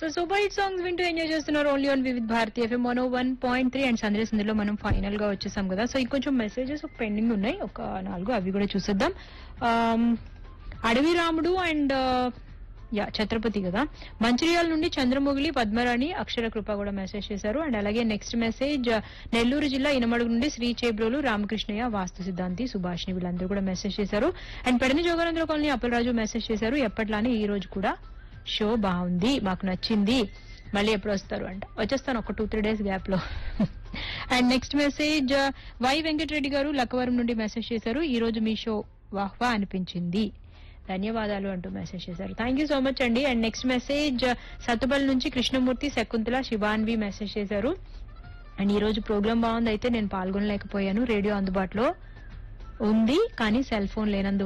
super hit songs వింటూ enjoy చేస్తున్నారు only on Vividh Bharati FM one one point three and Sandesh ఇందులో మనం ఫైనల్ గా వచ్చేసాం కదా సో ఇంకొంచెం మెసేజెస్ పెండింగ్ ఉన్నాయి ఒక నాలుగు అవి కూడా చూసేద్దాం ఆమ్, అడవి రాముడు అండ్ యా ఛత్రపతి కదా మంచిర్యాల నుండి చంద్రముగిలి పద్మరాణి అక్షర కృప కూడా మెసేజ్ చేశారు అండ్ అలాగే నెక్స్ట్ మెసేజ్ నెల్లూరు జిల్లా ఇనమడుగు నుండి శ్రీ చేబ్రోలు రామకృష్ణయ్య వాస్తు సిద్ధాంతి సుభాష్ని వీళ్ళందరూ కూడా మెసేజ్ చేశారు అండ్ పెడని జోగానంద్ర కాలనీ అప్పలరాజు మెసేజ్ చేశారు ఎప్పట్లానే ఈ రోజు కూడా షో బాగుంది మాకు నచ్చింది మళ్ళీ ఎప్పుడు వస్తారు అంట వచ్చేస్తాను ఒక టూ త్రీ డేస్ గ్యాప్ లో and next message Y Venkatareddy గారు లక్కవరం నుండి మెసేజ్ చేశారు ఈ రోజు మీ షో వాహ్వా అనిపించింది ధన్యవాదాలు అంటూ మెసేజ్ చేశారు థ్యాంక్ యూ సో మచ్ అండి అండ్ నెక్స్ట్ మెసేజ్ సత్తుబల్ నుంచి కృష్ణమూర్తి శకుంతల శివాన్వి మెసేజ్ చేశారు అండ్ ఈ రోజు ప్రోగ్రామ్ బాగుంది అయితే నేను పాల్గొనలేకపోయాను రేడియో అందుబాటులో ఉంది కానీ సెల్ ఫోన్ లేనందు